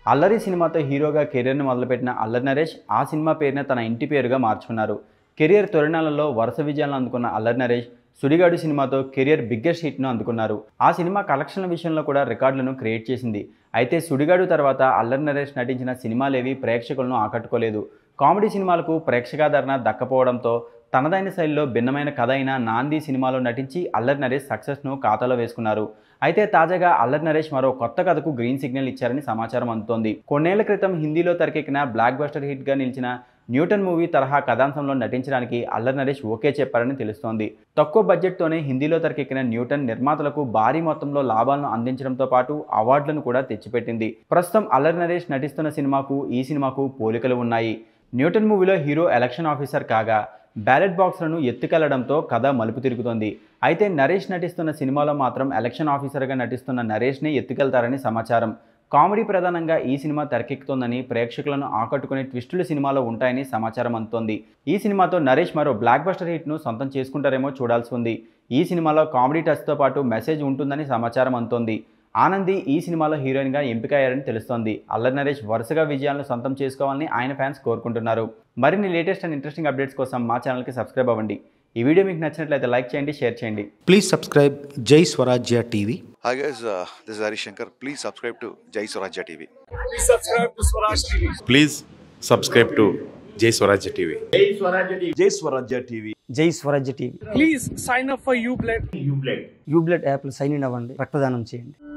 అల్లరి సినిమాతో హీరోగా కెరీర్ను మొదలుపెట్టిన అల్లరి నరేష్ ఆ సినిమా పేరునే తన ఇంటి పేరుగా మార్చుకున్నారు కెరియర్ తొలినాళ్లలో వరుస విజయాలను అందుకున్న అల్లరి నరేష్ సుడిగాడు సినిమాతో కెరియర్ బిగ్గెస్ట్ హిట్ను అందుకున్నారు ఆ సినిమా కలెక్షన్ల విషయంలో కూడా రికార్డులను క్రియేట్ చేసింది అయితే సుడిగాడు తర్వాత అల్లరి నరేష్ నటించిన సినిమాలేవి ప్రేక్షకులను ఆకట్టుకోలేదు కామెడీ సినిమాలకు ప్రేక్షకాదరణ దక్కపోవడంతో తనదైన శైలిలో భిన్నమైన కథ అయిన నాంది సినిమాలో నటించి అల్లరి నరేష్ సక్సెస్ను ఖాతాలో వేసుకున్నారు అయితే తాజాగా అల్లరి నరేష్ మరో కొత్త కథకు గ్రీన్ సిగ్నల్ ఇచ్చారని సమాచారం అందుతోంది కొన్నేళ్ల క్రితం హిందీలో తెరకెక్కిన బ్లాక్ బస్టర్ హిట్గా నిలిచిన న్యూటన్ మూవీ తరహా కథాంశంలో నటించడానికి అల్లరి నరేష్ ఓకే చెప్పారని తెలుస్తోంది తక్కువ బడ్జెట్తోనే హిందీలో తెరకెక్కిన న్యూటన్ నిర్మాతలకు భారీ మొత్తంలో లాభాలను అందించడంతో పాటు అవార్డులను కూడా తెచ్చిపెట్టింది ప్రస్తుతం అల్లరి నరేష్ నటిస్తున్న సినిమాకు ఈ సినిమాకు పోలికలు ఉన్నాయి న్యూటన్ మూవీలో హీరో ఎలక్షన్ ఆఫీసర్ కాగా బ్యాలెట్ బాక్స్లను ఎత్తుకెళ్లడంతో కథ మలుపు తిరుగుతోంది అయితే నరేష్ నటిస్తున్న సినిమాలో మాత్రం ఎలక్షన్ ఆఫీసర్గా నటిస్తున్న నరేష్ని ఎత్తుకెళ్తారని సమాచారం కామెడీ ప్రధానంగా ఈ సినిమా తెరకెక్కుతోందని ప్రేక్షకులను ఆకట్టుకునే ట్విస్టులు సినిమాలో ఉంటాయని సమాచారం అందుతోంది ఈ సినిమాతో నరేష్ మరో బ్లాక్ బస్టర్ హిట్ను సొంతం చేసుకుంటారేమో చూడాల్సి ఉంది ఈ సినిమాలో కామెడీ టచ్తో పాటు మెసేజ్ ఉంటుందని సమాచారం అందుతోంది ఆనంది ఈ సినిమాలో హీరోయిన్గా ఎంపికయ్యారని తెలుస్తోంది అల్లరి నరేష్ వరుసగా విజయాలను సొంతం చేసుకోవాలని ఆయన ఫ్యాన్స్ కోరుకుంటున్నారు మరిన్ని లేటెస్ట్ అండ్ ఇంట్రెస్టింగ్ అప్డేట్స్ కోసం మా ఛానల్కి సబ్స్క్రైబ్ అవ్వండి ఈ వీడియో మీకు నచ్చినట్లయితే లైక్ చేయండి షేర్ చేయండి Please subscribe Jai Swarajya TV. Hi guys, uh, this is Hari Shankar. Please subscribe to Jai Swarajya TV. Please subscribe to Swaraj TV. Please subscribe to Jai Swarajya TV Jai Swarajya TV Jai Swarajya TV Please sign up for UBLED. UBLED యాప్లో sign in అవ్వండి రక్తదానం చేయండి